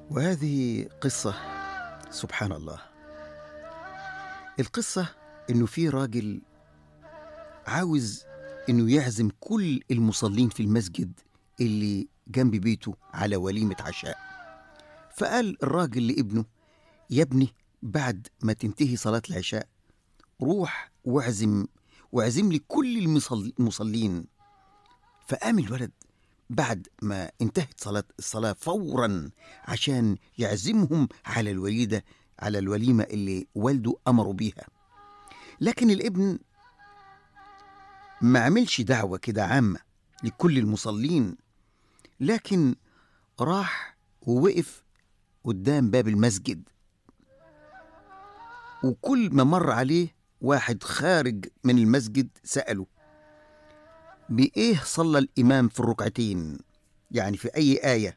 وهذه قصة سبحان الله القصة إنه في راجل عاوز إنه يعزم كل المصلين في المسجد اللي جنب بيته على وليمة عشاء فقال الراجل لابنه يا ابني بعد ما تنتهي صلاة العشاء روح واعزم واعزم لي كل المصل- المصلين فقام الولد بعد ما انتهت صلاة الصلاة فورا عشان يعزمهم على الوليدة على الوليمة اللي والده أمره بيها لكن الابن ما عملش دعوة كده عامة لكل المصلين لكن راح ووقف قدام باب المسجد وكل ما مر عليه واحد خارج من المسجد سأله بإيه صلى الإمام في الركعتين يعني في أي آية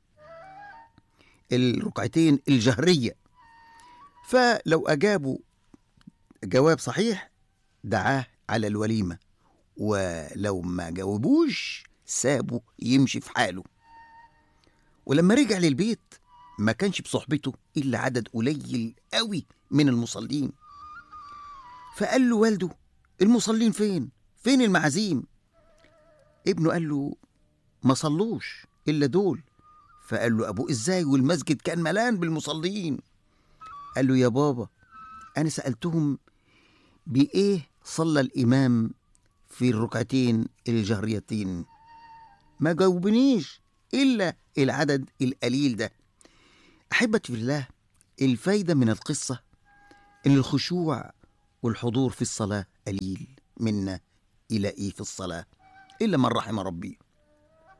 الركعتين الجهرية فلو أجابوا جواب صحيح دعاه على الوليمة ولو ما جاوبوش سابه يمشي في حاله ولما رجع للبيت ما كانش بصحبته إلا عدد قليل قوي من المصلين فقال له والده المصلين فين فين المعازيم ابنه قال له ما صلوش إلا دول فقال له أبوه إزاي والمسجد كان ملان بالمصلين قال له يا بابا أنا سألتهم بإيه صلى الإمام في الركعتين الجهريتين ما جاوبنيش إلا العدد القليل ده أحبتي في الله الفايدة من القصة إن الخشوع والحضور في الصلاة قليل منا إلى إيه في الصلاة إلا من رحم ربي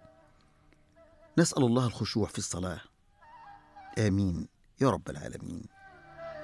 نسأل الله الخشوع في الصلاة آمين يا رب العالمين